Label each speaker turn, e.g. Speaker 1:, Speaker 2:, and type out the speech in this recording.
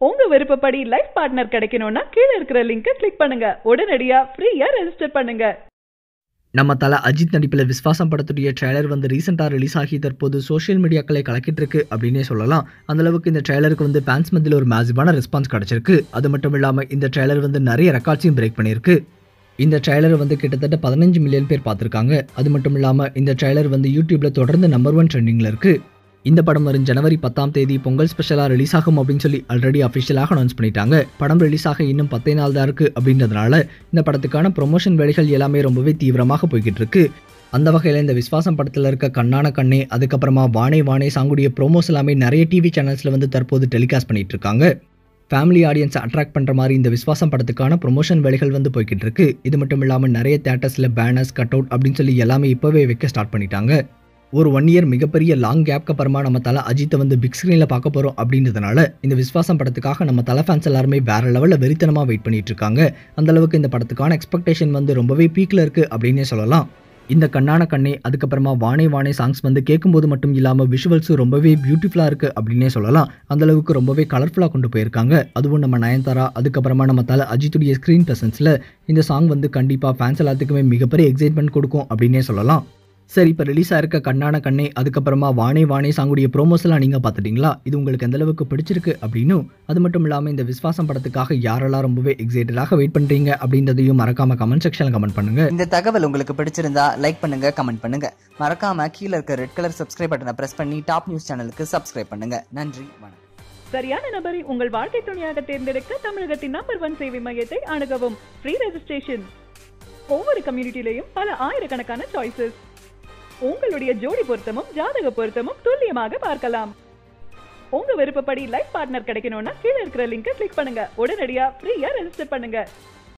Speaker 1: உங்க விருப்பப்படி life partner கிடைக்கணும்னா கீழே இருக்கிற லிங்கை கிளிக் பண்ணுங்க உடனடியா ஃப்ரீயா ரெஜிஸ்டர் பண்ணுங்க
Speaker 2: நம்ம தல அஜித் நடிப்பில் விஸ்வாசம் படத்துடைய ட்ரெய்லர் வந்து ரீசெண்டாக ரிலீஸ் ஆகி தற்போது சோஷியல் மீடியாக்களை கலக்கிட்டு இருக்கு அப்படின்னே சொல்லலாம் அந்த அளவுக்கு இந்த ட்ரெய்லருக்கு வந்து ஃபேன்ஸ் மத்தியில் ஒரு மேசிவான ரெஸ்பான்ஸ் கிடைச்சிருக்கு அது மட்டும் இல்லாமல் இந்த ட்ரெய்லர் வந்து நிறைய ரெக்கார்ட்ஸையும் பிரேக் பண்ணியிருக்கு இந்த ட்ரெய்லரை வந்து கிட்டத்தட்ட பதினஞ்சு மில்லியன் பேர் பார்த்துருக்காங்க அது மட்டும் இல்லாமல் இந்த ட்ரெய்லர் வந்து யூடியூப்ல தொடர்ந்து நம்பர் ஒன் ட்ரெண்டிங்கில் இருக்கு இந்த படம் வரும் ஜனவரி பத்தாம் தேதி பொங்கல் ஸ்பெஷலாக ரிலீஸ் ஆகும் அப்படின்னு சொல்லி ஆல்ரெடி அஃபிஷியலாக அனௌன்ஸ் பண்ணிட்டாங்க படம் ரிலீஸ் ஆக இன்னும் பத்தே நாள் தான் இருக்குது அப்படின்றதுனால இந்த படத்துக்கான ப்ரொமோஷன் வேலைகள் எல்லாமே ரொம்பவே தீவிரமாக போய்கிட்டு இருக்கு அந்த வகையில் இந்த விஸ்வாசம் படத்தில் இருக்க கண்ணான கண்ணே அதுக்கப்புறமா வானே வானே சாங்குடைய ப்ரோமோஸ் எல்லாமே நிறைய டிவி சேனல்ஸில் வந்து தற்போது டெலிகாஸ்ட் பண்ணிட்டு இருக்காங்க ஃபேமிலி ஆடியன்ஸை அட்ராக்ட் பண்ணுற மாதிரி இந்த விஸ்வாசம் படத்துக்கான ப்ரொமோஷன் வேலைகள் வந்து போய்கிட்டு இருக்கு இது மட்டும் இல்லாமல் நிறைய தேட்டர்ஸில் பேனர்ஸ் கட் அவுட் அப்படின்னு சொல்லி எல்லாமே இப்போவே வைக்க ஸ்டார்ட் பண்ணிட்டாங்க ஒரு ஒன் இயர் மிகப்பெரிய லாங் கேப்க்கு அப்புறமா நம்ம தலை அஜித்தை வந்து பிக் ஸ்க்ரீனில் பார்க்க போகிறோம் அப்படின்றதுனால இந்த விஸ்வாசம் படத்துக்காக நம்ம தலை ஃபேன்ஸ் எல்லாருமே வேற லெவலில் வெறித்தனமாக வெயிட் பண்ணிட்டு இருக்காங்க அந்த அளவுக்கு இந்த படத்துக்கான எக்ஸ்பெக்டேஷன் வந்து ரொம்பவே பீக்கில் இருக்குது அப்படின்னே சொல்லலாம் இந்த கண்ணான கண்ணே அதுக்கப்புறமா வானே வானே சாங்ஸ் வந்து கேட்கும்போது மட்டும் இல்லாமல் விஷுவல்ஸும் ரொம்பவே பியூட்டிஃபுல்லாக இருக்குது அப்படின்னே சொல்லலாம் அந்த அளவுக்கு ரொம்பவே கலர்ஃபுல்லாக கொண்டு போயிருக்காங்க அதுவும் நம்ம நயன்தாரா அதுக்கப்புறமா நம்ம தலை அஜித்துடைய ஸ்க்ரீன் ப்ரெசன்ஸில் இந்த சாங் வந்து கண்டிப்பாக ஃபேன்ஸ் எல்லாத்துக்குமே மிகப்பெரிய எக்ஸைட்மெண்ட் கொடுக்கும் அப்படின்னே சொல்லலாம் சரி இப்போ ரிலீஸ் ஆயிருக்க கண்ணான கண்ணே அதுக்கப்புறமா வானே வானே சாங்குடைய ப்ரோமோஸ் எல்லாம் நீங்கள் பார்த்துட்டீங்களா இது உங்களுக்கு எந்த அளவுக்கு பிடிச்சிருக்கு அப்படின்னும் அது மட்டும் இல்லாமல் இந்த விஸ்வாசம் படத்துக்காக யாரெல்லாம் ரொம்பவே எக்ஸைட்டடாக வெயிட் பண்ணுறீங்க அப்படின்றதையும் மறக்காம கமெண்ட் செக்ஷனில் கமெண்ட் பண்ணுங்க
Speaker 3: இந்த தகவல் உங்களுக்கு பிடிச்சிருந்தா லைக் பண்ணுங்க கமெண்ட் பண்ணுங்க மறக்காம கீழே இருக்க ரெட் கலர் சப்ஸ்கிரைப் பட்டனை பிரஸ் பண்ணி டாப் நியூஸ் சேனலுக்கு சப்ஸ்கிரைப் பண்ணுங்க நன்றி வணக்கம்
Speaker 1: சரியான நபரை உங்கள் வாழ்க்கை துணையாக தேர்ந்தெடுக்க தமிழகத்தின் நம்பர் ஒன் சேவை மையத்தை அணுகவும் ஃப்ரீ ரெஜிஸ்ட்ரேஷன் ஒவ்வொரு கம்யூனிட்டிலையும் பல ஆயிரக்கணக்கான சாய்ஸஸ் உங்களுடைய ஜோடி பொருத்தமும் ஜாதக பொருத்தமும் துல்லியமாக பார்க்கலாம் உங்க விருப்பப்படி லைஃப் பார்ட்னர் கிடைக்கணும்னா கீழே இருக்கிற லிங்கை கிளிக் பண்ணுங்க உடனடியா ஃப்ரீயா ரெஜிஸ்டர் பண்ணுங்க